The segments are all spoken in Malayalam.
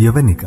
യവനിക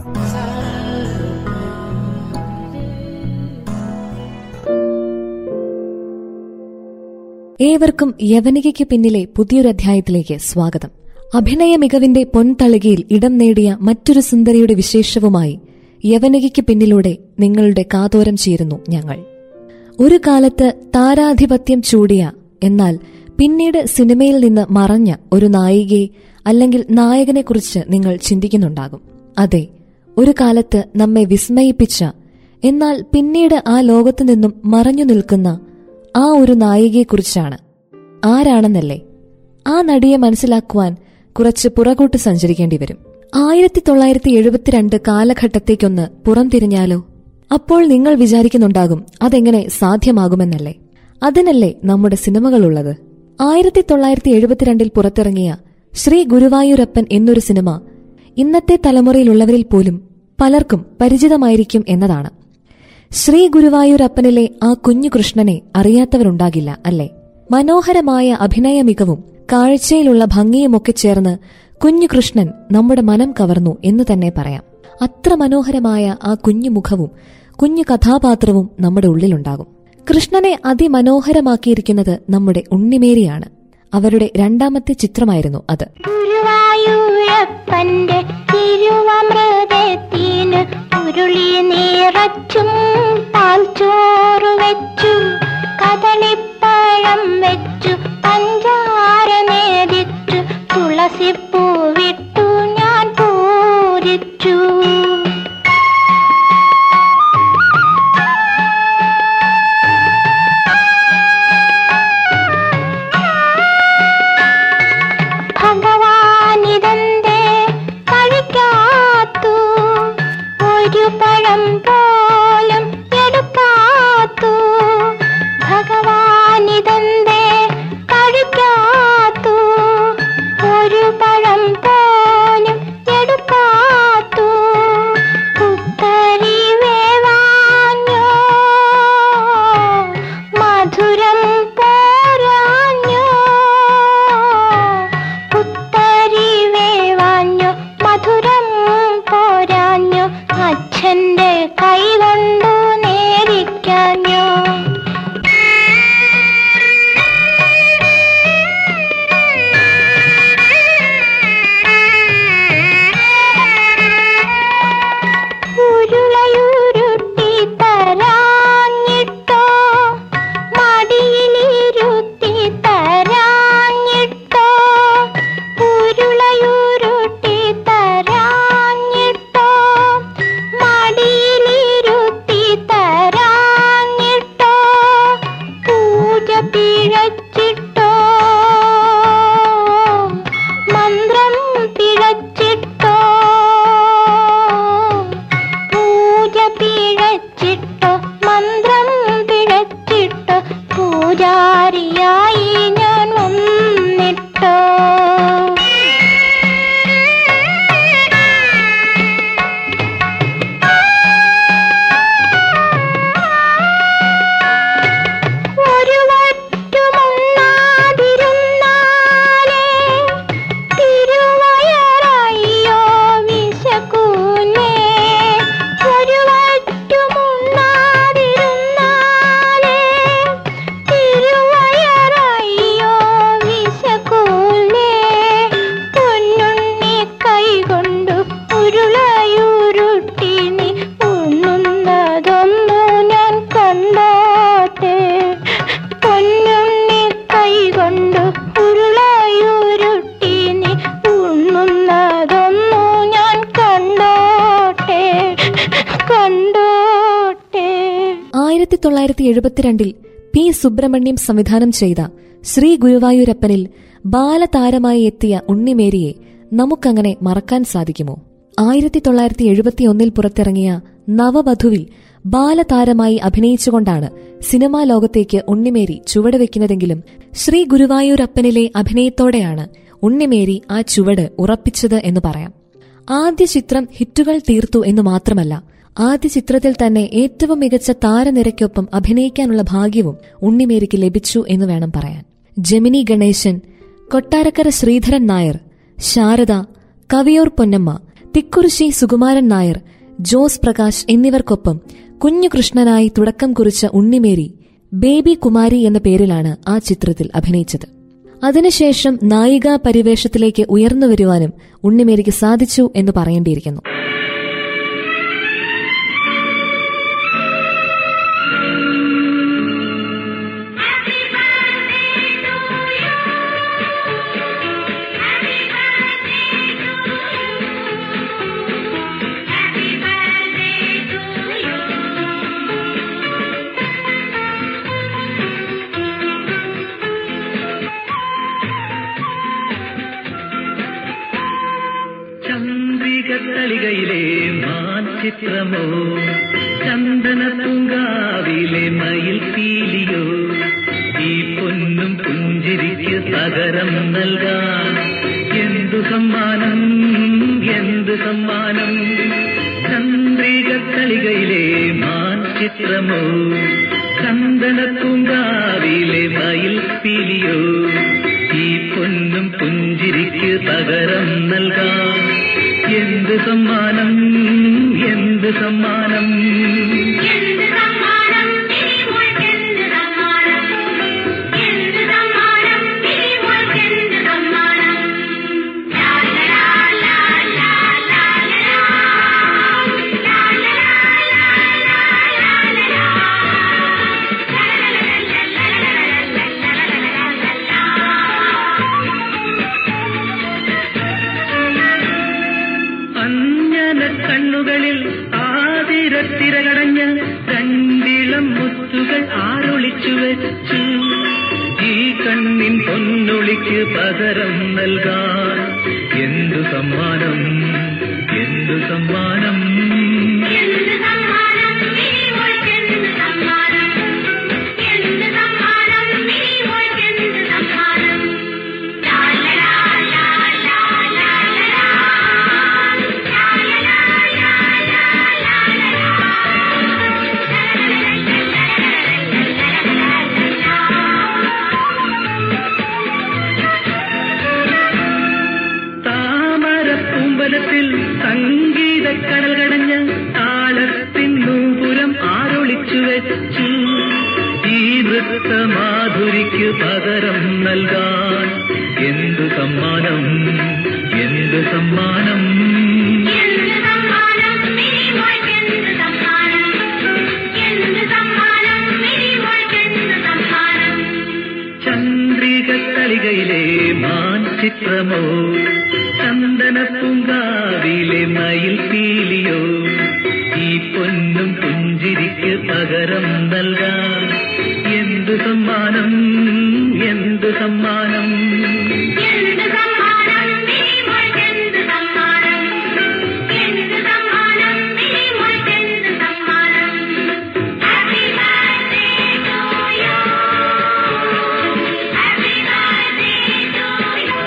ഏവർക്കും യവനികയ്ക്ക് പിന്നിലെ പുതിയൊരു അധ്യായത്തിലേക്ക് സ്വാഗതം അഭിനയ മികവിന്റെ പൊൻതളികയിൽ ഇടം നേടിയ മറ്റൊരു സുന്ദരിയുടെ വിശേഷവുമായി യവനികയ്ക്ക് പിന്നിലൂടെ നിങ്ങളുടെ കാതോരം ചേരുന്നു ഞങ്ങൾ ഒരു കാലത്ത് താരാധിപത്യം ചൂടിയ എന്നാൽ പിന്നീട് സിനിമയിൽ നിന്ന് മറഞ്ഞ ഒരു നായികയെ അല്ലെങ്കിൽ നായകനെക്കുറിച്ച് നിങ്ങൾ ചിന്തിക്കുന്നുണ്ടാകും അതെ ഒരു കാലത്ത് നമ്മെ വിസ്മയിപ്പിച്ച എന്നാൽ പിന്നീട് ആ ലോകത്തു നിന്നും മറഞ്ഞു നിൽക്കുന്ന ആ ഒരു നായികയെക്കുറിച്ചാണ് ആരാണെന്നല്ലേ ആ നടിയെ മനസ്സിലാക്കുവാൻ കുറച്ച് പുറകോട്ട് സഞ്ചരിക്കേണ്ടി വരും ആയിരത്തി തൊള്ളായിരത്തി എഴുപത്തിരണ്ട് കാലഘട്ടത്തേക്കൊന്ന് പുറംതിരിഞ്ഞാലോ അപ്പോൾ നിങ്ങൾ വിചാരിക്കുന്നുണ്ടാകും അതെങ്ങനെ സാധ്യമാകുമെന്നല്ലേ അതിനല്ലേ നമ്മുടെ സിനിമകളുള്ളത് ആയിരത്തി തൊള്ളായിരത്തി എഴുപത്തിരണ്ടിൽ പുറത്തിറങ്ങിയ ശ്രീ ഗുരുവായൂരപ്പൻ എന്നൊരു സിനിമ ഇന്നത്തെ തലമുറയിലുള്ളവരിൽ പോലും പലർക്കും പരിചിതമായിരിക്കും എന്നതാണ് ശ്രീ ഗുരുവായൂരപ്പനിലെ ആ കുഞ്ഞു കൃഷ്ണനെ അറിയാത്തവരുണ്ടാകില്ല അല്ലേ മനോഹരമായ അഭിനയ മികവും കാഴ്ചയിലുള്ള ഭംഗിയുമൊക്കെ ചേർന്ന് കുഞ്ഞു കൃഷ്ണൻ നമ്മുടെ മനം കവർന്നു എന്ന് തന്നെ പറയാം അത്ര മനോഹരമായ ആ കുഞ്ഞു മുഖവും കുഞ്ഞു കഥാപാത്രവും നമ്മുടെ ഉള്ളിലുണ്ടാകും കൃഷ്ണനെ അതിമനോഹരമാക്കിയിരിക്കുന്നത് നമ്മുടെ ഉണ്ണിമേരിയാണ് അവരുടെ രണ്ടാമത്തെ ചിത്രമായിരുന്നു അത് ഗുരുവായൂരപ്പന്റെ തിരുവമൃതത്തിന് ഉരുളി നിറച്ചും പാൽച്ചോറ് വെച്ചു കദളിപ്പഴം വെച്ചു പഞ്ചാര നേദിച്ചു തുളസിപ്പൂവിട്ടു ഞാൻ പൂരിച്ചു ഭഗവാനിതന്റെ കഴിക്കാത്തു ഒരു പഴം പോലും എടുക്കാത്തു ഭഗവാനിതന്റെ കഴിക്കാത്തു ഒരു പഴം പോലും എടുക്കാത്തു പുത്തരി വേവാഞ്ഞോ മധുരം പോരാഞ്ഞോ പുത്തരി വേവാഞ്ഞോ മധുരം പോരാഞ്ഞോ അച്ഛന്റെ കൈ കൊണ്ടു നേരിക്കാഞ്ഞോ ഉരുളയുരുട്ടി തരാഞ്ഞിട്ടോ മടിയിലിരുത്തി തരാഞ്ഞിട്ടോ ഉരുളയുരുട്ടി തരാഞ്ഞിട്ടോ മടിയിലിരുത്തി തരാഞ്ഞിട്ടോ പൂജ പിഴച്ചിട്ടോ മന്ത്രം പിഴച്ചിട്ടോ പൂജ പിഴച്ചിട്ടോ മന്ത്രം പിഴച്ചിട്ടോ പൂജാരിയായി ഞാൻ വന്നിട്ടോ ഒരു വറ്റുമുണ്ണാതിരുന്നാലേ തിരുവയറയ്യോ വിശക്കൂലേ ഒരു വറ്റുമുണ്ണാതിരുന്നാലേ തിരുവയറയ്യോ വിശക്കൂലേ പൊന്നുണ്ണി കൈകൊണ്ടു ഉരുളയുരുട്ടി നീ ഉണ്ണുന്നതൊന്നു ഞാൻ കണ്ടോട്ടെ പൊന്നുണ്ണി കൈകൊണ്ടു ഉരുളയുരുട്ടി നീ ഉണ്ണുന്നതൊന്നു ഞാൻ കണ്ടോട്ടെ കണ്ടോട്ടെ ആയിരത്തി തൊള്ളായിരത്തി എഴുപത്തിരണ്ടിൽ പി സുബ്രഹ്മണ്യം സംവിധാനം ചെയ്ത ശ്രീ ഗുരുവായൂരപ്പനിൽ ബാലതാരമായി എത്തിയ ഉണ്ണിമേരിയെ നമുക്കങ്ങനെ മറക്കാൻ സാധിക്കുമോ ആയിരത്തി തൊള്ളായിരത്തി എഴുപത്തിയൊന്നിൽ പുറത്തിറങ്ങിയ നവവധുവിൽ ബാലതാരമായി അഭിനയിച്ചുകൊണ്ടാണ് സിനിമാ ലോകത്തേക്ക് ഉണ്ണിമേരി ചുവടുവെക്കുന്നതെങ്കിലും ശ്രീ ഗുരുവായൂരപ്പനിലെ അഭിനയത്തോടെയാണ് ഉണ്ണിമേരി ആ ചുവട് ഉറപ്പിച്ചത് എന്ന് പറയാം ആദ്യ ചിത്രം ഹിറ്റുകൾ തീർത്തു എന്ന് മാത്രമല്ല ആദ്യ ചിത്രത്തിൽ തന്നെ ഏറ്റവും മികച്ച താരനിരയ്ക്കൊപ്പം അഭിനയിക്കാനുള്ള ഭാഗ്യവും ഉണ്ണിമേരിക്ക് ലഭിച്ചു എന്ന് വേണം പറയാൻ ജമിനി ഗണേശൻ കൊട്ടാരക്കര ശ്രീധരൻ നായർ ശാരദ കവിയൂർ പൊന്നമ്മ തിക്കുറിശി സുകുമാരൻ നായർ ജോസ് പ്രകാശ് എന്നിവർക്കൊപ്പം കുഞ്ഞു കൃഷ്ണനായി തുടക്കം കുറിച്ച ഉണ്ണിമേരി ബേബി കുമാരി എന്ന പേരിലാണ് ആ ചിത്രത്തിൽ അഭിനയിച്ചത് അതിനുശേഷം നായികാ പരിവേഷത്തിലേക്ക് ഉയർന്നു വരുവാനും ഉണ്ണിമേരിക്ക് സാധിച്ചു എന്ന് പറയേണ്ടിയിരിക്കുന്നു ചന്ദ്രിക തളികയിലെ മാൻചിത്രമോ ചന്ദന പൂങ്കാവിലെ മയിൽ പീലിയോ ഈ പൊന്നും പുഞ്ചിരിക്ക് പകരം നൽകാൻ എന്തു സമ്മാനം എന്തു സമ്മാനം ചന്ദ്രിക തളികയിലെ മാൻചിത്രമോ ചന്ദന പൂങ്കാവിലെ മയിൽ പീലിയോ ഈ പൊന്നും പുഞ്ചിരിക്ക് പകരം നൽകാം എന്ത് സമ്മാനം എന്ത് സമ്മാനം എന്ത് സമ്മാനം ഇനിമോൾക്കെന്ത് സമ്മാനം എന്ത് സമ്മാനം ഇനിമോൾക്കെന്ത് സമ്മാനം ലാ ലാ ലാ ലാ ലാ ലാ ലാ ലാ അഞ്ജന കണ്ണുകളിൽ ആതിരത്തിരകടഞ്ഞ് രണ്ടിളം മുത്തുകൾ ആരൊളിച്ചു വെച്ചു ഈ കണ്ണിൻ പൊന്നൊളിക്ക് പകരം നൽകാൻ എന്തു സമ്മാനം എന്തു സമ്മാനം എന്ത് സമ്മാനം ഇനിമോൾക്കെന്ത് സമ്മാനം എന്ത് സമ്മാനം ഇനിമോൾക്കെന്ത് സമ്മാനം ലാ ലാ ലാ ലാ ലാ ലാ ലാ ലാ ലാ ലാ താമര പൂമ്പലത്തിൽ സംഗീത കടൽ കടഞ്ഞ് താളത്തിൻ നൂപുരം ആരൊളിച്ചു വെച്ചു ഈ നൃത്തമാധുരിക്ക് പകരം നൽകാൻ എന്തു സമ്മാനം എന്തു സമ്മാനം എന്ത് സമ്മാനം ഇനിമോൾക്കെന്ത് സമ്മാനം എന്ത് സമ്മാനം ഇനിമോൾക്കെന്ത് സമ്മാനം ചന്ദ്രിക തളികയിലെ മാൻചിത്രമോ ചന്ദന പൂങ്കാവിലെ മയിൽ പീലിയോ ഈ പൊന്നും പുഞ്ചിരിക്ക് പകരം നൽകാൻ എന്തു സമ്മാനം എന്തു സമ്മാനം എന്ത് സമ്മാനം ഇനിമോൾക്കെന്ത് സമ്മാനം എന്ത് സമ്മാനം ഇനിമോൾക്കെന്ത് സമ്മാനം happy birthday to you happy birthday to you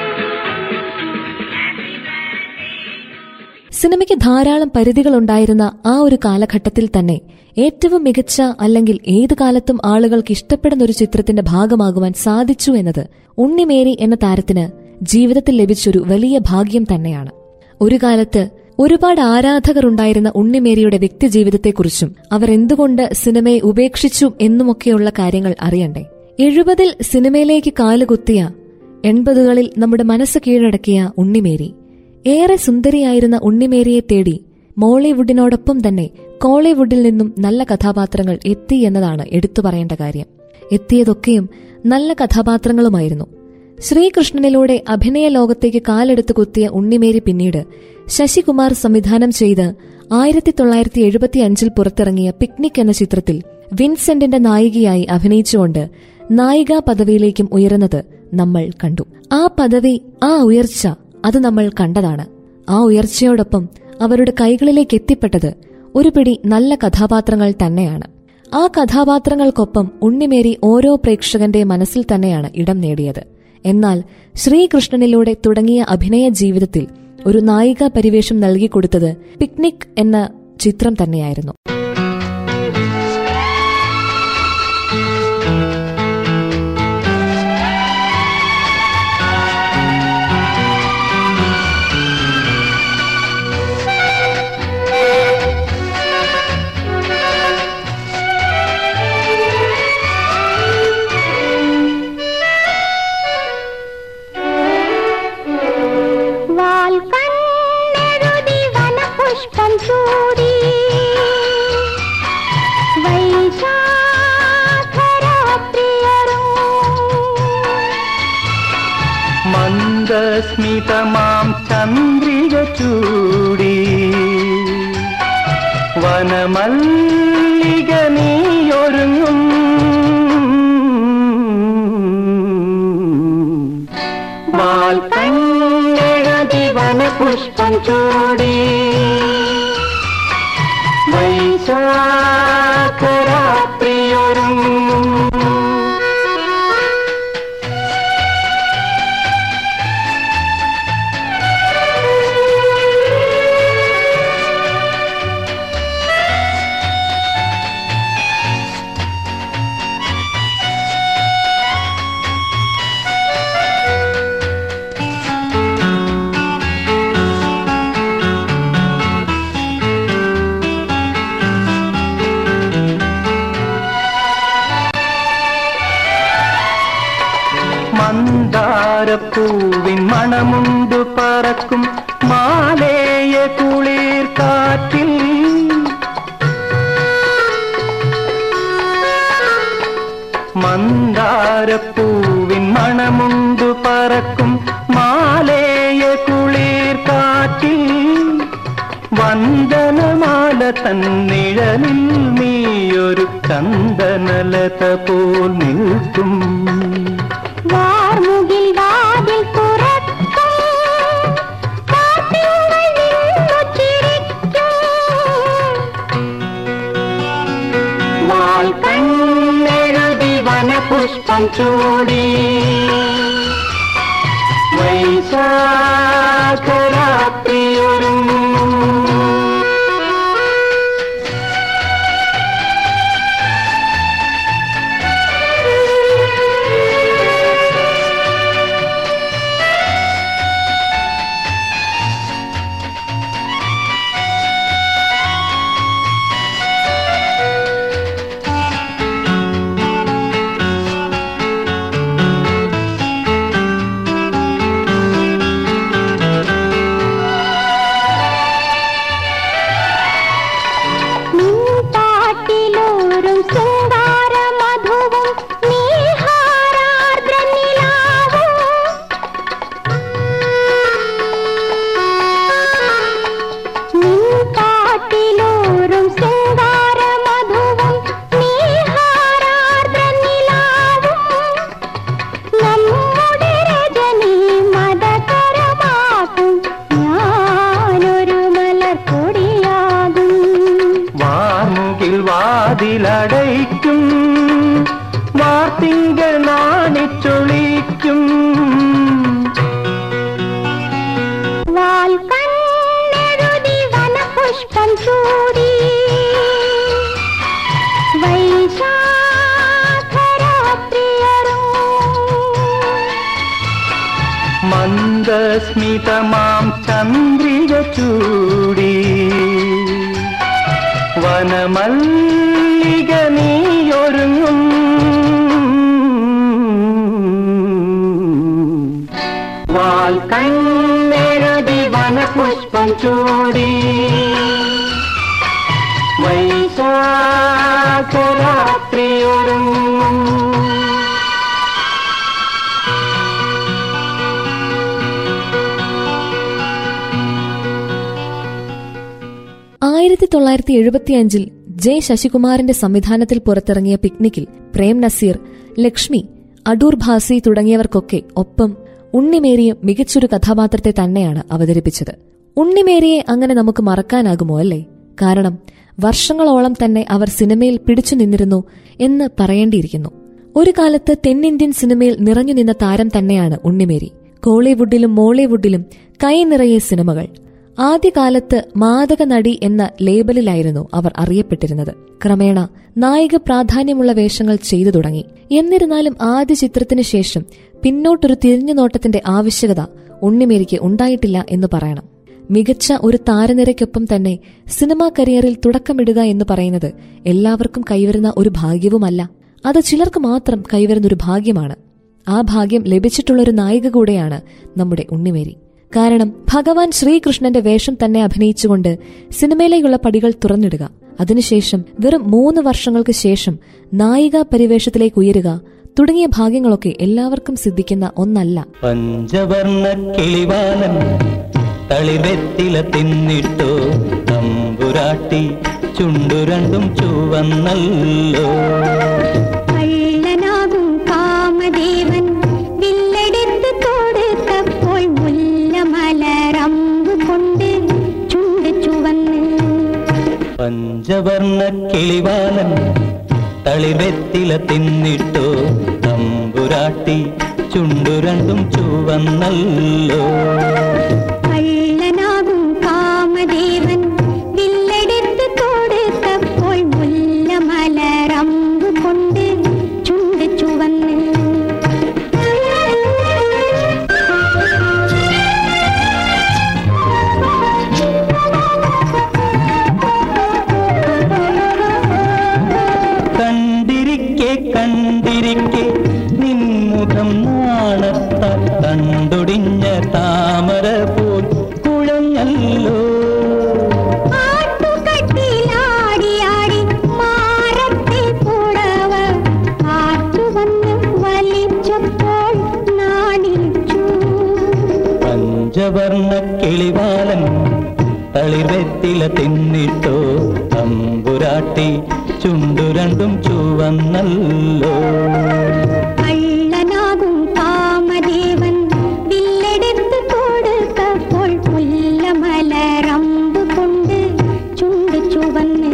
happy birthday സിനിമയ്ക്ക് ധാരാളം പരിധികളുണ്ടായിരുന്ന ആ ഒരു കാലഘട്ടത്തിൽ തന്നെ ഏറ്റവും മികച്ച അല്ലെങ്കിൽ ഏത് കാലത്തും ആളുകൾക്ക് ഇഷ്ടപ്പെടുന്ന ഒരു ചിത്രത്തിന്റെ ഭാഗമാകുവാൻ സാധിച്ചു എന്നത് ഉണ്ണിമേരി എന്ന താരത്തിന് ജീവിതത്തിൽ ലഭിച്ചൊരു വലിയ ഭാഗ്യം തന്നെയാണ് ഒരു കാലത്ത് ഒരുപാട് ആരാധകർ ഉണ്ടായിരുന്ന ഉണ്ണിമേരിയുടെ വ്യക്തിജീവിതത്തെക്കുറിച്ചും അവർ എന്തുകൊണ്ട് സിനിമയെ ഉപേക്ഷിച്ചു എന്നുമൊക്കെയുള്ള കാര്യങ്ങൾ അറിയണ്ടേ എഴുപതിൽ സിനിമയിലേക്ക് കാലുകുത്തിയ എൺപതുകളിൽ നമ്മുടെ മനസ്സ് കീഴടക്കിയ ഉണ്ണിമേരി ഏറെ സുന്ദരിയായിരുന്ന ഉണ്ണിമേരിയെ തേടി മോളിവുഡിനോടൊപ്പം തന്നെ കോളിവുഡിൽ നിന്നും നല്ല കഥാപാത്രങ്ങൾ എത്തി എന്നതാണ് എടുത്തു പറയേണ്ട കാര്യം എത്തിയതൊക്കെയും നല്ല കഥാപാത്രങ്ങളുമായിരുന്നു ശ്രീകൃഷ്ണനിലൂടെ അഭിനയ ലോകത്തേക്ക് കാലെടുത്ത് കുത്തിയ ഉണ്ണിമേരി പിന്നീട് ശശികുമാർ സംവിധാനം ചെയ്ത് ആയിരത്തി തൊള്ളായിരത്തി എഴുപത്തി അഞ്ചിൽ പുറത്തിറങ്ങിയ പിക്നിക് എന്ന ചിത്രത്തിൽ വിൻസെന്റിന്റെ നായികയായി അഭിനയിച്ചുകൊണ്ട് നായികാ പദവിയിലേക്കും ഉയരുന്നത് നമ്മൾ കണ്ടു ആ പദവി ആ ഉയർച്ച അത് നമ്മൾ കണ്ടതാണ് ആ ഉയർച്ചയോടൊപ്പം അവരുടെ കൈകളിലേക്ക് എത്തിപ്പെട്ടത് ഒരു പിടി നല്ല കഥാപാത്രങ്ങൾ തന്നെയാണ് ആ കഥാപാത്രങ്ങൾക്കൊപ്പം ഉണ്ണിമേരി ഓരോ പ്രേക്ഷകന്റെ മനസ്സിൽ തന്നെയാണ് ഇടം നേടിയത് എന്നാൽ ശ്രീകൃഷ്ണനിലൂടെ തുടങ്ങിയ അഭിനയ ജീവിതത്തിൽ ഒരു നായിക പരിവേഷം നൽകിക്കൊടുത്തത് പിക്നിക് എന്ന ചിത്രം തന്നെയായിരുന്നു മന്ദസ്മിതമാം ചന്ദ്രിക ചൂടി വനമല്ലിക നീയൊരുങ്ങും വാൽ കണ്ണെഴുതി വനപുഷ്പം ചൂടി വൈശാഖരാത്രിയൊരുങ്ങും മന്ദാരപ്പൂവിൻ മണമുണ്ടു പറക്കും മാലേയ കുളിർ കാറ്റിൽ മന്ദാരപ്പൂവിൻ മണമുണ്ടു പറക്കും മാലേയ കുളിർ കാറ്റിൽ വന്ദനമാല തന്നിഴലിൽ നീയൊരു ചന്ദനലത പോൽ നിൽക്കും വാർമുകിൽ വാതിൽ തുറക്കും കാറ്റുകൾ നിന്നു ചിരിക്കും വാൽ കണ്ണെഴുതി വനപുഷ്പം ചൂടി വൈശാഖരാത്രിയൊരുങ്ങും നിൻപാട്ടിലോരും ശൃംഗാര മധുവും നീഹാരാർദ്ര നിലാവും നിൻപാട്ടിലോരും ശൃംഗാര മധുവും നീഹാരാർദ്ര നിലാവും നമ്മുടെ രജനി മതകരമാക്കും ഞാനൊരു മലർക്കൊടിയാകും വാർമുകിൽ വാതിലടയ്ക്കും വാർത്തിങ്കൾ നാണിച്ചൊളിക്കും വാൽ കണ്ണെഴുതി വനപുഷ്പം ചൂടി വൈശാഖരാത്രിയറും മന്ദസ്മിതമാം ചന്ദ്രിക ചൂടി വനമല്ലിക നീയൊരുങ്ങും വാൽ കണ്ണെഴുതി വനപുഷ്പം ചൂടി വൈശാഖരാത്രിയൊരുങ്ങും ആയിരത്തി തൊള്ളായിരത്തി എഴുപത്തിയഞ്ചിൽ ജെ ശശികുമാറിന്റെ സംവിധാനത്തിൽ പുറത്തിറങ്ങിയ പിക്നിക്കിൽ പ്രേം നസീർ ലക്ഷ്മി അടൂർ ഭാസി തുടങ്ങിയവർക്കൊക്കെ ഒപ്പം ഉണ്ണിമേരിയും മികച്ചൊരു കഥാപാത്രത്തെ തന്നെയാണ് അവതരിപ്പിച്ചത് ഉണ്ണിമേരിയെ അങ്ങനെ നമുക്ക് മറക്കാനാകുമോ അല്ലേ കാരണം വർഷങ്ങളോളം തന്നെ അവർ സിനിമയിൽ പിടിച്ചു നിന്നിരുന്നു എന്ന് പറയേണ്ടിയിരിക്കുന്നു ഒരു കാലത്ത് തെന്നിന്ത്യൻ സിനിമയിൽ നിറഞ്ഞു നിന്ന താരം തന്നെയാണ് ഉണ്ണിമേരി കോളിവുഡിലും മോളിവുഡിലും കൈ നിറയെ സിനിമകൾ ആദ്യകാലത്ത് മാദക നടി എന്ന ലേബലിലായിരുന്നു അവർ അറിയപ്പെട്ടിരുന്നത് ക്രമേണ നായിക പ്രാധാന്യമുള്ള വേഷങ്ങൾ ചെയ്തു തുടങ്ങി എന്നിരുന്നാലും ആദ്യ ചിത്രത്തിനു ശേഷം പിന്നോട്ടൊരു തിരിഞ്ഞുനോട്ടത്തിന്റെ ആവശ്യകത ഉണ്ണിമേരിക്ക് ഉണ്ടായിട്ടില്ല എന്ന് പറയണം മികച്ച ഒരു താരനിരയ്ക്കൊപ്പം തന്നെ സിനിമാ കരിയറിൽ തുടക്കമിടുക എന്ന് പറയുന്നത് എല്ലാവർക്കും കൈവരുന്ന ഒരു ഭാഗ്യവുമല്ല അത് ചിലർക്ക് മാത്രം കൈവരുന്ന ഒരു ഭാഗ്യമാണ് ആ ഭാഗ്യം ലഭിച്ചിട്ടുള്ള ഒരു നായിക കൂടെയാണ് നമ്മുടെ ഉണ്ണിമേരി കാരണം ഭഗവാൻ ശ്രീകൃഷ്ണന്റെ വേഷം തന്നെ അഭിനയിച്ചുകൊണ്ട് സിനിമയിലേക്കുള്ള പടികൾ തുറന്നിടുക അതിനുശേഷം വെറും മൂന്ന് വർഷങ്ങൾക്ക് ശേഷം നായികാ പരിവേഷത്തിലേക്ക് ഉയരുക തുടങ്ങിയ ഭാഗ്യങ്ങളൊക്കെ എല്ലാവർക്കും സിദ്ധിക്കുന്ന ഒന്നല്ല പഞ്ചവർണ്ണ കിളിവാലൻ തളിവെത്തില തിന്നിട്ടോ തമ്പുരാട്ടി ചുണ്ടു രണ്ടും ചുവന്നല്ലോ കള്ളനാകും കാമദേവൻ വില്ലെടുത്ത് കൊടുത്തപ്പോൾ മുല്ലമലരമ്പ് കൊണ്ട് ചുണ്ട് ചുവന്ന് പഞ്ചവർണ്ണ കിളിവാലൻ തളിവെത്തില തിന്നിട്ടോ തമ്പുരാട്ടി ചുണ്ടു രണ്ടും ചുവന്നല്ലോ കള്ളനാകും കാമദേവൻ വില്ലെടുത്ത് കൊടുത്തപ്പോൾ മുല്ലമലരമ്പ് കൊണ്ട് ചുണ്ട് ചുവന്ന് കണ്ടിരിക്കെ കണ്ടിരിക്കെ നിൻമുഖം നാണത്താൽ കണ്ടൊടിഞ്ഞ താമര പോൽ കുഴഞ്ഞല്ലോ ആട്ടുകട്ടിലാടിയാടി മാറത്തെ പുടവ ആറ്റുവന്ന് വലിച്ചപ്പോൾ നാണിച്ചു പഞ്ചവർണ്ണ കിളിവാലൻ തളിർവെത്തില തിന്നിട്ടോ തമ്പുരാട്ടി ചുണ്ടു രണ്ടും ചുവന്നല്ലോ കള്ളനാകും കാമദേവൻ വില്ലെടുത്ത് കൊടുത്തപ്പോൾ മുല്ലമലരമ്പ് കൊണ്ട് ചുണ്ട് ചുവന്ന്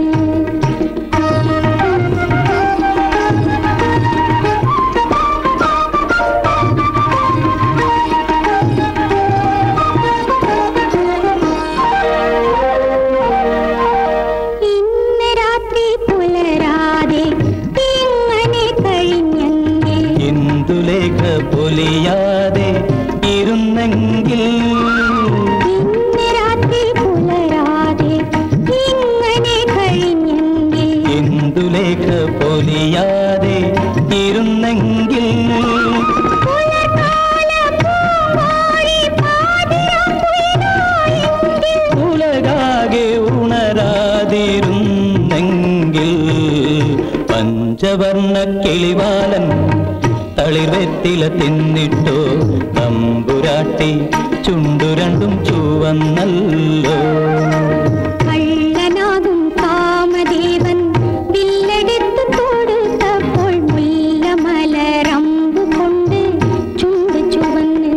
ഇന്ന് രാത്രി പുലരാതെ ഇങ്ങനെ കഴിഞ്ഞെങ്കിൽ ഇന്ദുലേഖ പൊലിയാതെ ഇരുന്നെങ്കിൽ ഇന്ന് രാത്രി പുലരാതെ ഇങ്ങനെ കഴിഞ്ഞെങ്കിൽ ഇന്ദുലേഖ പൊലിയാതെ ഇരുന്നെങ്കിൽ പുലർകാല പൂവാടി പാതിരാക്കുയിലായെങ്കിൽ ഉലകാകെ ഉണരാതിരുന്നെങ്കിൽ പഞ്ചവർണ്ണ കിളിവാലൻ തളിർവെത്തില തിന്നിട്ടോ തമ്പുരാട്ടി ചുണ്ടു രണ്ടും ചുവന്നല്ലോ കള്ളനാകും കാമദേവൻ വില്ലെടുത്ത് കൊടുത്തപ്പോൾ മുല്ലമലരമ്പ് കൊണ്ട് ചുണ്ട് ചുവന്ന്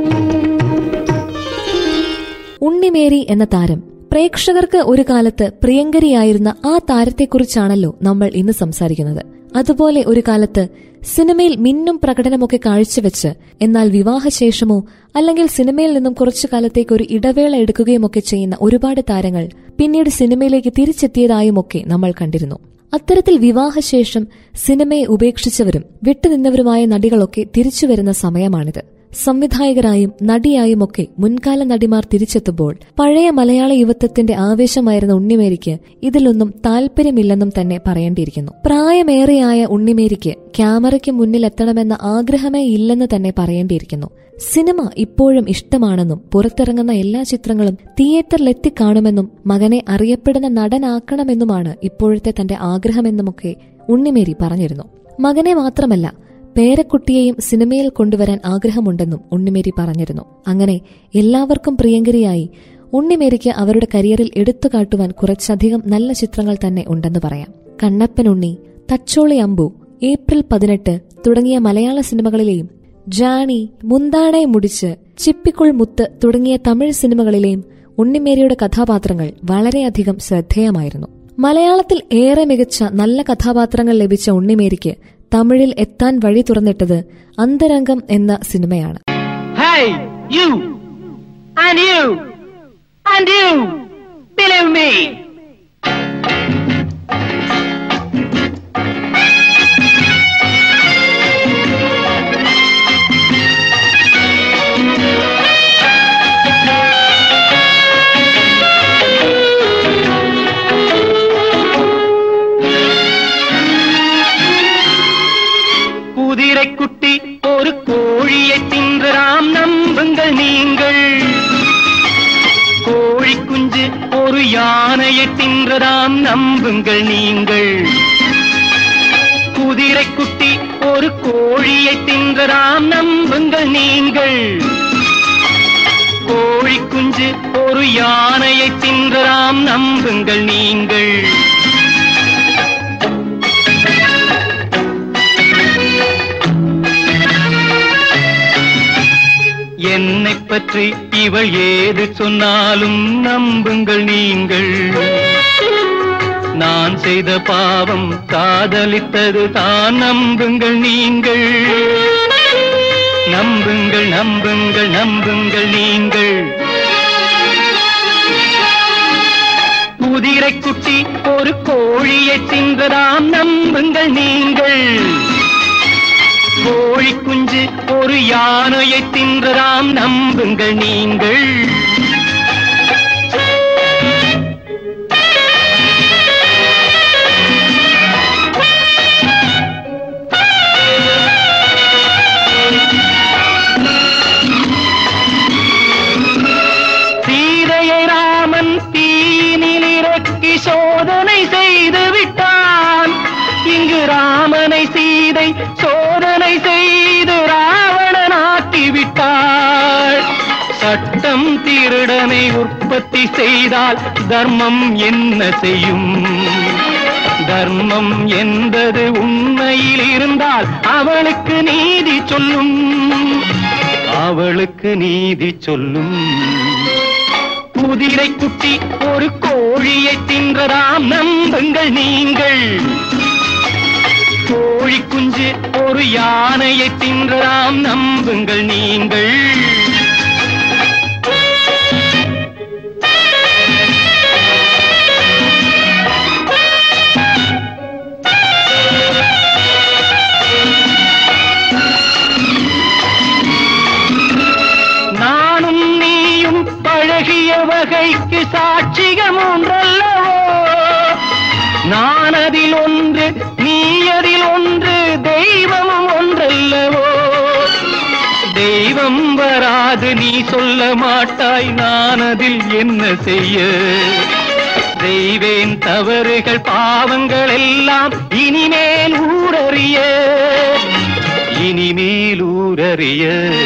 ഉണ്ണിമേരി എന്ന താരം പ്രേക്ഷകർക്ക് ഒരു കാലത്ത് പ്രിയങ്കരിയായിരുന്ന ആ താരത്തെക്കുറിച്ചാണല്ലോ നമ്മൾ ഇന്ന് സംസാരിക്കുന്നത് അതുപോലെ ഒരു കാലത്ത് സിനിമയിൽ മിന്നും പ്രകടനമൊക്കെ കാഴ്ചവെച്ച് എന്നാൽ വിവാഹശേഷമോ അല്ലെങ്കിൽ സിനിമയിൽ നിന്നും കുറച്ചു കാലത്തേക്ക് ഒരു ഇടവേള എടുക്കുകയുമൊക്കെ ചെയ്യുന്ന ഒരുപാട് താരങ്ങൾ പിന്നീട് സിനിമയിലേക്ക് തിരിച്ചെത്തിയതായുമൊക്കെ നമ്മൾ കണ്ടിരുന്നു അത്തരത്തിൽ വിവാഹശേഷം സിനിമയെ ഉപേക്ഷിച്ചവരും വിട്ടുനിന്നവരുമായ നടികളൊക്കെ തിരിച്ചുവരുന്ന സമയമാണിത് സംവിധായകരായും നടിയായുമൊക്കെ മുൻകാല നടിമാർ തിരിച്ചെത്തുമ്പോൾ പഴയ മലയാള യുവത്വത്തിന്റെ ആവേശമായിരുന്ന ഉണ്ണിമേരിക്ക് ഇതിലൊന്നും താല്പര്യമില്ലെന്നും തന്നെ പറയേണ്ടിയിരിക്കുന്നു പ്രായമേറെയായ ഉണ്ണിമേരിക്ക് ക്യാമറയ്ക്ക് മുന്നിലെത്തണമെന്ന ആഗ്രഹമേ ഇല്ലെന്ന് തന്നെ പറയേണ്ടിയിരിക്കുന്നു സിനിമ ഇപ്പോഴും ഇഷ്ടമാണെന്നും പുറത്തിറങ്ങുന്ന എല്ലാ ചിത്രങ്ങളും തിയേറ്ററിലെത്തി കാണുമെന്നും മകനെ അറിയപ്പെടുന്ന നടനാക്കണമെന്നുമാണ് ഇപ്പോഴത്തെ തന്റെ ആഗ്രഹമെന്നുമൊക്കെ ഉണ്ണിമേരി പറഞ്ഞിരുന്നു മകനെ മാത്രമല്ല പേരക്കുട്ടിയെയും സിനിമയിൽ കൊണ്ടുവരാൻ ആഗ്രഹമുണ്ടെന്നും ഉണ്ണിമേരി പറഞ്ഞിരുന്നു അങ്ങനെ എല്ലാവർക്കും പ്രിയങ്കരിയായി ഉണ്ണിമേരിക്ക് അവരുടെ കരിയറിൽ എടുത്തുകാട്ടുവാൻ കുറച്ചധികം നല്ല ചിത്രങ്ങൾ തന്നെ ഉണ്ടെന്ന് പറയാം കണ്ണപ്പൻ ഉണ്ണി തച്ചോളി അമ്പു ഏപ്രിൽ പതിനെട്ട് തുടങ്ങിയ മലയാള സിനിമകളിലെയും ജാണി മുന്താണെ മുടിച്ച് ചിപ്പിക്കുൾ മുത്ത് തുടങ്ങിയ തമിഴ് സിനിമകളിലെയും ഉണ്ണിമേരിയുടെ കഥാപാത്രങ്ങൾ വളരെയധികം ശ്രദ്ധേയമായിരുന്നു മലയാളത്തിൽ ഏറെ മികച്ച നല്ല കഥാപാത്രങ്ങൾ ലഭിച്ച ഉണ്ണിമേരിക്ക് തമിഴിൽ എത്താൻ വഴി തുറന്നിട്ടത് അന്തരംഗം എന്ന സിനിമയാണ് Hey, you! And you! And you! Believe me! குதிரைக்குட்டி ஒரு கோழியை தின்றதாம் நம்புங்கள் நீங்கள் கோழி குஞ்சு ஒரு யானையை தின்றதாம் நம்புங்கள் நீங்கள் குதிரைக்குட்டி ஒரு ஒரு கோழியை தின்றதாம் நம்புங்கள் நீங்கள் கோழி குஞ்சு ஒரு யானையை தின்றதாம் நம்புங்கள் நீங்கள் என்னை பற்றி இவள் ஏது சொன்னாலும் நம்புங்கள் நீங்கள் நான் செய்த பாவம் காதலித்தது தான் நம்புங்கள் நீங்கள் நம்புங்கள் நம்புங்கள் நம்புங்கள் நீங்கள் குதிரை குட்டி ஒரு கோழியை தின்றதாம் நம்புங்கள் நீங்கள் கோழி குஞ்சு ஒரு யானையை தின்றதாம் நம்புங்கள் நீங்கள் சீதையை ராமன் தீனில் இறக்கி சோதனை செய்து விட்டான் இங்கு ராமனை சீதை சோதனை செய்து ராவணன் ஆக்கி விட்டாள் சட்டம் திருடனை உற்பத்தி செய்தால் தர்மம் என்ன செய்யும் தர்மம் என்பது உண்மையில் இருந்தால் அவளுக்கு நீதி சொல்லும் அவளுக்கு நீதி சொல்லும் குதிரை குட்டி ஒரு கோழியை தின்றதாம் நம்புங்கள் நீங்கள் கோழி குஞ்சு ஒரு யானையை தின்றதாம் நம்புங்கள் நீங்கள் நானும் நீயும் பழகிய வகைக்கு சாட்சிகம் ஒன்றல்லவோ நான் அதில் ஒன்று நீ அதில் ஒன்று தெய்வமும் ஒன்றல்லவோ தெய்வம் வராது நீ சொல்ல மாட்டாய் நான் அதில் என்ன செய்ய செய்வேன் தவறுகள் பாவங்கள் எல்லாம் இனிமேல் ஊரறிய இனிமேல் ஊரறிய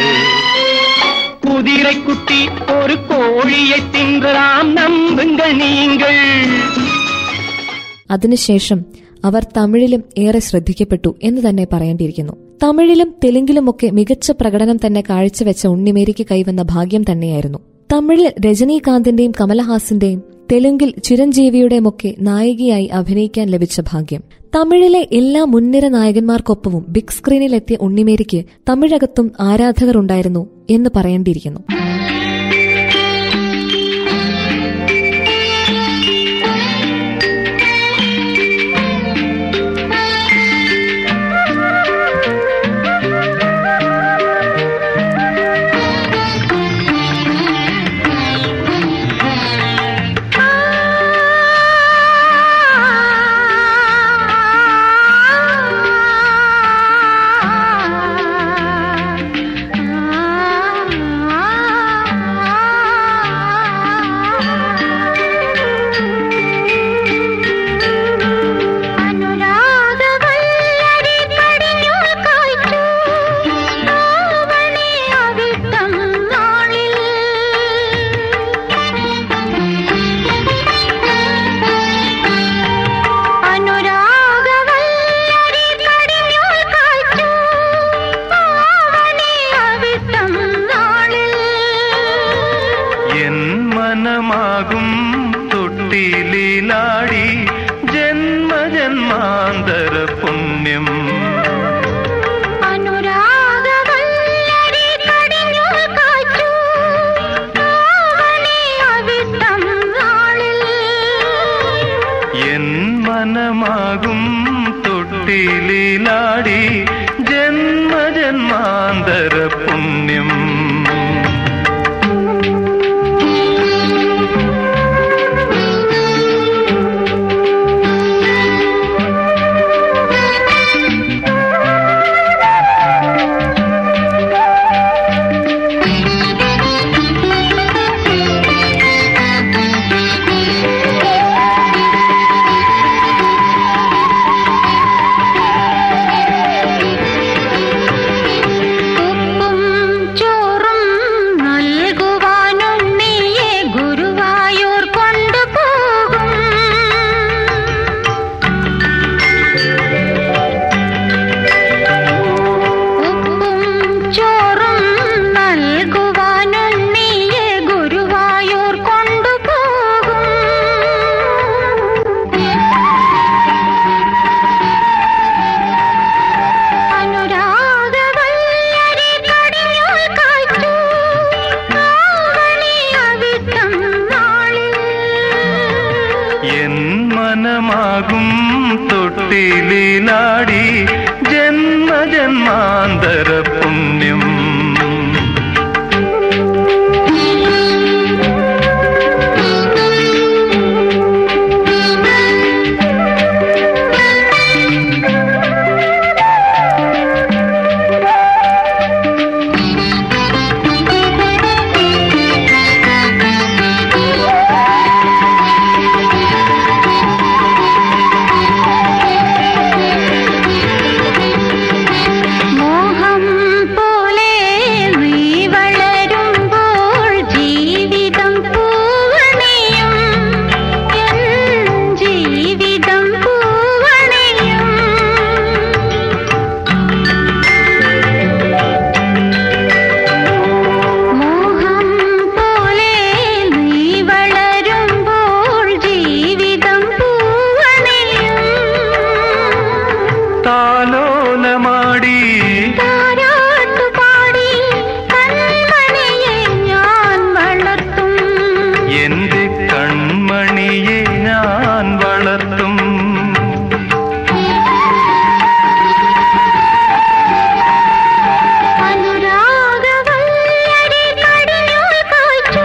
குதிரை குட்டி ஒரு கோழியை தின்றதாம் നമ്പുங்கள் நீங்கள் അതിനുശേഷം അവർ തമിഴിലും ഏറെ ശ്രദ്ധിക്കപ്പെട്ടു എന്ന് തന്നെ പറയേണ്ടിയിരിക്കുന്നു തമിഴിലും തെലുങ്കിലുമൊക്കെ മികച്ച പ്രകടനം തന്നെ കാഴ്ചവെച്ച ഉണ്ണിമേരിക്ക് കൈവന്ന ഭാഗ്യം തന്നെയായിരുന്നു തമിഴിൽ രജനീകാന്തിന്റെയും കമലഹാസിന്റെയും തെലുങ്കിൽ ചിരഞ്ജീവിയുടെയുമൊക്കെ നായികയായി അഭിനയിക്കാൻ ലഭിച്ച ഭാഗ്യം തമിഴിലെ എല്ലാ മുൻനിര നായകന്മാർക്കൊപ്പവും ബിഗ് സ്ക്രീനിലെത്തിയ ഉണ്ണിമേരിക്ക് തമിഴകത്തും ആരാധകർ ഉണ്ടായിരുന്നു എന്ന് പറയേണ്ടിയിരിക്കുന്നു അനുരാഗവല്ലരി കടിഞ്ഞു കായ്ച്ചു ആവണി അവിട്ടം നാളിൽ അനുരാഗവല്ലരി കടിഞ്ഞു കായ്ച്ചു ആവണി അവിട്ടം നാളിൽ എൻ മനമാകും തൊട്ടിലാടി ജന്മജന്മാന്തര പുണ്യം അനുരാഗവല്ലരി കടിഞ്ഞു കായ്ച്ചു ആവണി അവിട്ടം നാളിൽ എൻ മനമാകും തൊട്ടിലാടി ജന്മജന്മാന്തര പുണ്യം തൊട്ടിലിലാടി ജന്മജന്മാന്തര പുണ്യം മോഹം പോലെ നീ വളരുമ്പോൾ ജീവിതം പൂവണിയും എൻ ജീവിതം പൂവണിയും മോഹം പോലെ നീ വളരുമ്പോൾ ജീവിതം പൂവണിയും താലോലമാടി താരാട്ടുപാടി കൺമണിയെ ഞാൻ വളർത്തും എന്റെ കൺമണിയെ ഞാൻ വളർത്തും അനുരാഗവല്ലരി കടിഞ്ഞൂൽ കായ്ച്ചു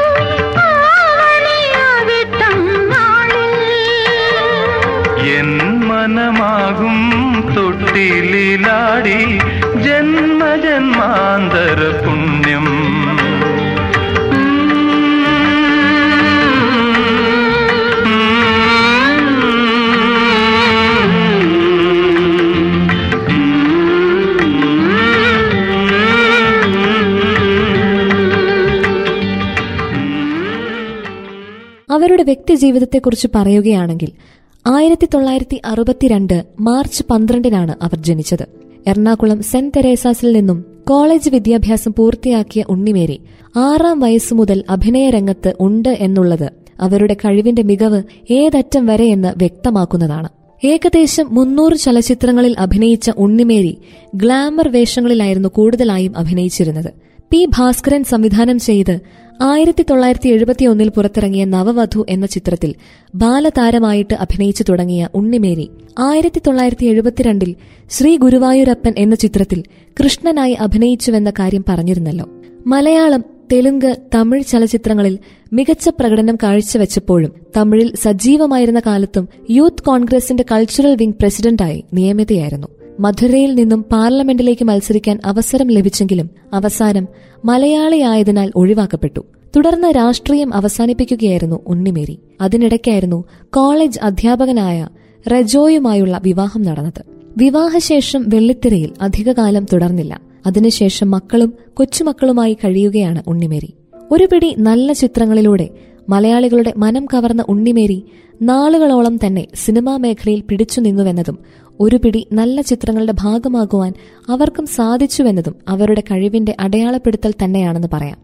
ആവണിയാവിട്ടം നാളിൽ എൻ മനമാകും തൊട്ടിലിലാടി ജന്മജന്മാന്തര പുണ്യം അവരുടെ വ്യക്തിജീവിതത്തെക്കുറിച്ച് പറയുകയാണെങ്കിൽ ആയിരത്തി തൊള്ളായിരത്തി അറുപത്തിരണ്ട് മാർച്ച് പന്ത്രണ്ടിനാണ് അവർ ജനിച്ചത് എറണാകുളം സെന്റ് തെരേസാസിൽ നിന്നും കോളേജ് വിദ്യാഭ്യാസം പൂർത്തിയാക്കിയ ഉണ്ണിമേരി ആറാം വയസ്സു മുതൽ അഭിനയ രംഗത്ത് ഉണ്ട് എന്നുള്ളത് അവരുടെ കഴിവിന്റെ മികവ് ഏതറ്റം വരെ എന്ന് വ്യക്തമാക്കുന്നതാണ് ഏകദേശം മുന്നൂറ് ചലച്ചിത്രങ്ങളിൽ അഭിനയിച്ച ഉണ്ണിമേരി ഗ്ലാമർ വേഷങ്ങളിലായിരുന്നു കൂടുതലായും അഭിനയിച്ചിരുന്നത് പി ഭാസ്കരൻ സംവിധാനം ചെയ്ത് ആയിരത്തി തൊള്ളായിരത്തി എഴുപത്തിയൊന്നിൽ പുറത്തിറങ്ങിയ നവവധു എന്ന ചിത്രത്തിൽ ബാലതാരമായിട്ട് അഭിനയിച്ചു തുടങ്ങിയ ഉണ്ണിമേരി ആയിരത്തി തൊള്ളായിരത്തി എഴുപത്തിരണ്ടിൽ ശ്രീ ഗുരുവായൂരപ്പൻ എന്ന ചിത്രത്തിൽ കൃഷ്ണനായി അഭിനയിച്ചുവെന്ന കാര്യം പറഞ്ഞിരുന്നല്ലോ മലയാളം തെലുങ്ക് തമിഴ് ചലച്ചിത്രങ്ങളിൽ മികച്ച പ്രകടനം കാഴ്ചവെച്ചപ്പോഴും തമിഴിൽ സജീവമായിരുന്ന കാലത്തും യൂത്ത് കോൺഗ്രസിന്റെ കൾച്ചറൽ വിംഗ് പ്രസിഡന്റായി നിയമിതയായിരുന്നു മധുരയിൽ നിന്നും പാർലമെന്റിലേക്ക് മത്സരിക്കാൻ അവസരം ലഭിച്ചെങ്കിലും അവസാനം മലയാളിയായതിനാൽ ഒഴിവാക്കപ്പെട്ടു തുടർന്ന് രാഷ്ട്രീയം അവസാനിപ്പിക്കുകയായിരുന്നു ഉണ്ണിമേരി അതിനിടയ്ക്കായിരുന്നു കോളേജ് അധ്യാപകനായ റജോയുമായുള്ള വിവാഹം നടന്നത് വിവാഹശേഷം വെള്ളിത്തിരയിൽ അധികകാലം തുടർന്നില്ല അതിനുശേഷം മക്കളും കൊച്ചുമക്കളുമായി കഴിയുകയാണ് ഉണ്ണിമേരി ഒരു പിടി നല്ല ചിത്രങ്ങളിലൂടെ മലയാളികളുടെ മനം കവർന്ന ഉണ്ണിമേരി നാളുകളോളം തന്നെ സിനിമാ മേഖലയിൽ പിടിച്ചു നിന്നുവെന്നതും ഒരു പിടി നല്ല ചിത്രങ്ങളുടെ ഭാഗമാകുവാൻ അവർക്കും സാധിച്ചുവെന്നതും അവരുടെ കഴിവിന്റെ അടയാളപ്പെടുത്തൽ തന്നെയാണെന്ന് പറയാം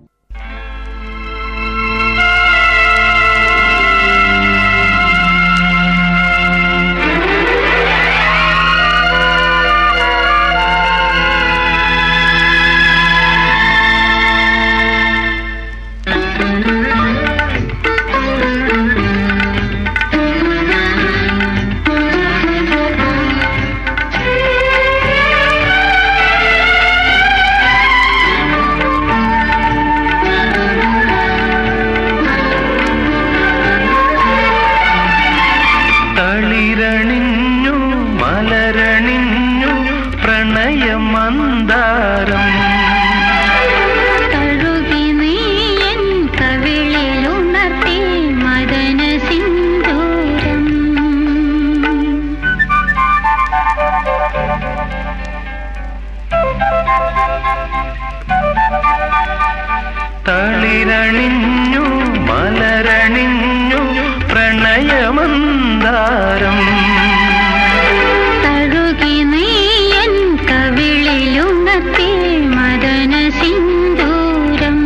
തളിരണിഞ്ഞു മലരണിഞ്ഞു പ്രണയമന്ദാരം തഴുകി നീ എൻ കവിളിലുണർത്തി മദന സിന്ദൂരം തളിരണിഞ്ഞു മലരണിഞ്ഞു പ്രണയമന്ദാരം തഴുകി നീ എൻ കവിളിലുണർത്തി മദന സിന്ദൂരം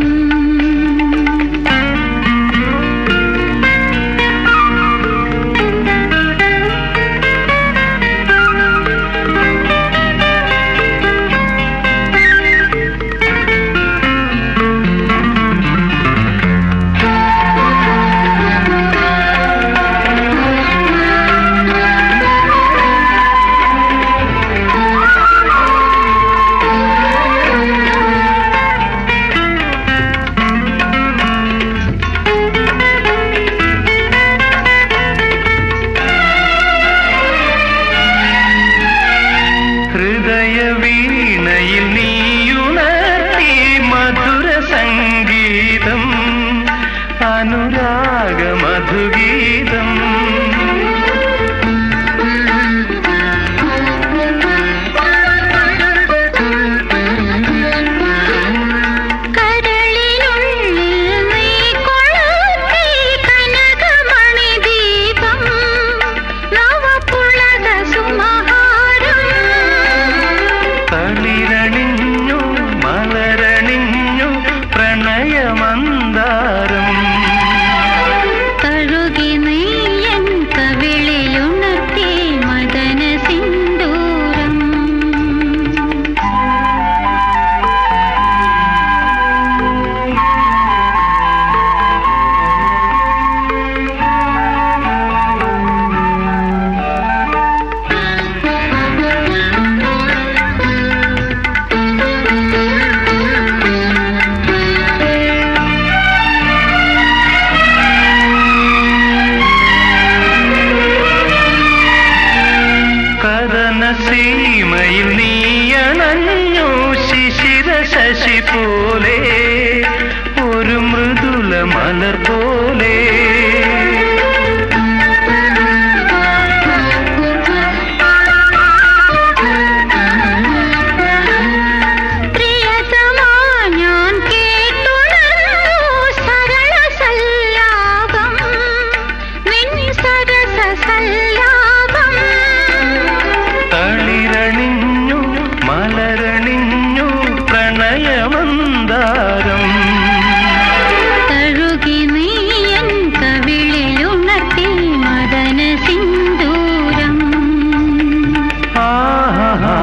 പോലെ ഒരു മൃദുല മലർ പോലെ പ്രിയതമാ ഞാൻ കേട്ടുണർന്നു സരള സല്ലാപം നിൻ സരസ സല്ലാപം തളിരണിഞ്ഞു മലരണിഞ്ഞു പ്രണയമന്താരം തഴുകി നീയൻ കവിളിലുണർത്തി മദന സിന്ദൂരം ആഹാ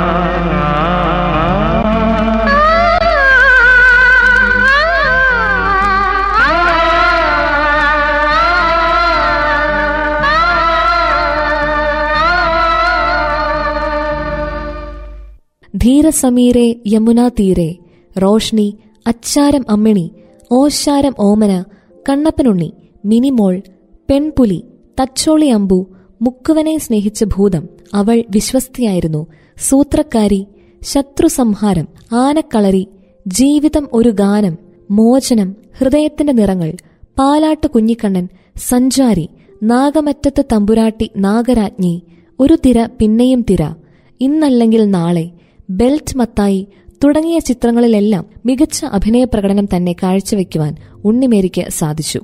ധീരസമീരെ യമുനാ തീരെ റോഷ്നി അച്ചാരം അമ്മിണി ഓശാരം ഓമന കണ്ണപ്പനുണ്ണി മിനിമോൾ പെൺപുലി തച്ചോളി അമ്പു മുക്കുവനെ സ്നേഹിച്ച ഭൂതം അവൾ വിശ്വസ്തയായിരുന്നു സൂത്രക്കാരി ശത്രുസംഹാരം ആനക്കളരി ജീവിതം ഒരു ഗാനം മോചനം ഹൃദയത്തിന്റെ നിറങ്ങൾ പാലാട്ട് കുഞ്ഞിക്കണ്ണൻ സഞ്ചാരി നാഗമറ്റത്ത് തമ്പുരാട്ടി നാഗരാജ്ഞി ഒരു തിര പിന്നെയും തിര ഇന്നല്ലെങ്കിൽ നാളെ ബെൽറ്റ് മത്തായി തുടങ്ങിയ ചിത്രങ്ങളിലെല്ലാം മികച്ച അഭിനയ പ്രകടനം തന്നെ കാഴ്ചവെക്കുവാൻ ഉണ്ണിമേരിക്ക് സാധിച്ചു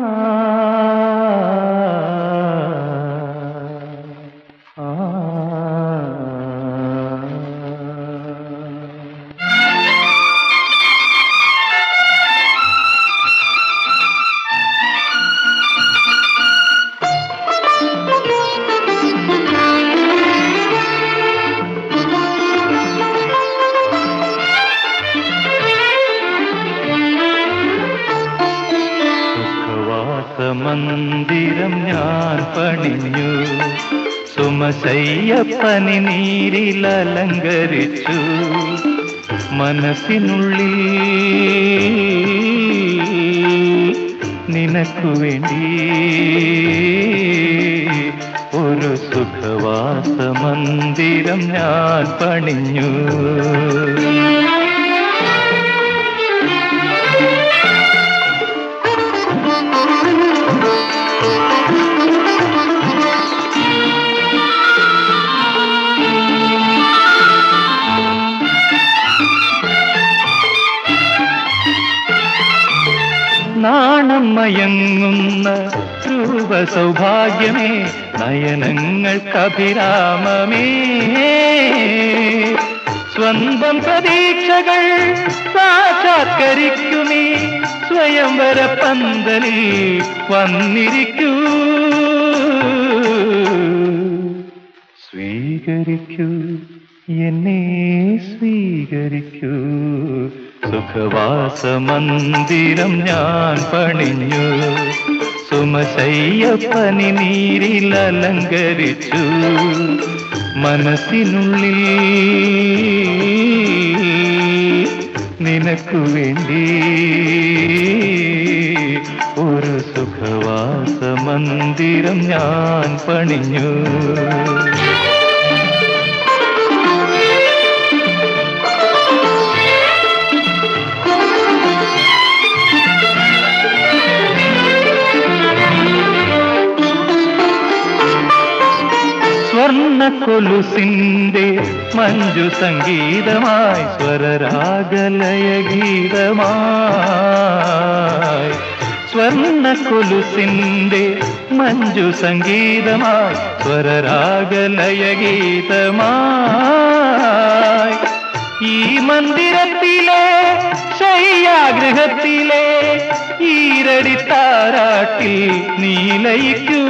സുഖവാസമന്ദിരം ഞാൻ പണിഞ്ഞു സുമശയ്യപ്പനി നീരിൽ അലങ്കരിച്ചു മനസ്സിനുള്ളിൽ നിനക്കു വേണ്ടി ഒരു സുഖവാസമന്ദിരം ഞാൻ പണിഞ്ഞു നാണം മയങ്ങുന്ന രൂപ സൗഭാഗ്യമേ നയനങ്ങൾക്കഭിരാമമേ സ്വന്തം പ്രതീക്ഷകൾ സാക്ഷാത്കരിക്കുമേ സ്വയംവര പന്തലിൽ വന്നിരിക്കൂ സ്വീകരിക്കൂ എന്നെ സ്വീകരിക്കൂ സുഖവാസമന്ദിരം ഞാൻ പണിഞ്ഞു സുമശയ്യപ്പനി നീരിൽ അലങ്കരിച്ചു മനസ്സിനുള്ളിൽ നിനക്കു വേണ്ടി ഒരു സുഖവാസമന്ദിരം ഞാൻ പണിഞ്ഞു സ്വർണ്ണ കൊലുസിന്റെ മഞ്ജു സംഗീതമായി സ്വരരാഗലയ ഗീതമായി സ്വർണ്ണ കൊലുസിന്റെ മഞ്ജു സംഗീതമായി സ്വരരാഗലയ ഗീതമായി ഈ മന്ദിരത്തിലെ ശയ്യാഗൃഹത്തിലെ ഈരടി താരാട്ടിൽ നീലയിക്കൂ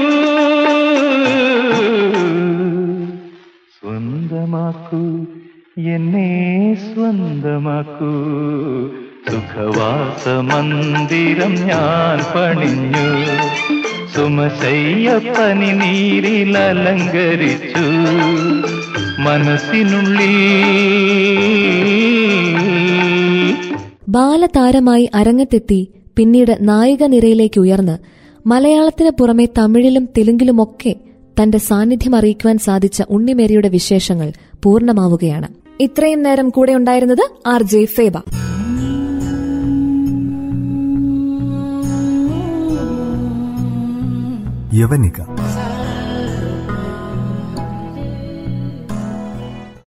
സ്വന്തമാക്കൂ എന്നെ സ്വന്തമാക്കൂ സുഖവാസമന്ദിരം ഞാൻ പണിഞ്ഞു സുമശയ്യപ്പനി നീരിൽ അലങ്കരിച്ചു മനസ്സിനുള്ളിൽ ബാലതാരമായി അരങ്ങത്തെത്തി പിന്നീട് നായിക നിരയിലേക്ക് ഉയർന്ന് മലയാളത്തിന് പുറമെ തമിഴിലും തെലുങ്കിലുമൊക്കെ തന്റെ സാന്നിധ്യം അറിയിക്കുവാൻ സാധിച്ച ഉണ്ണിമേരിയുടെ വിശേഷങ്ങൾ പൂർണ്ണമാവുകയാണ് ഇത്രയും നേരം കൂടെ ഉണ്ടായിരുന്നത് ആർ ജെ ഫേബ യവനിക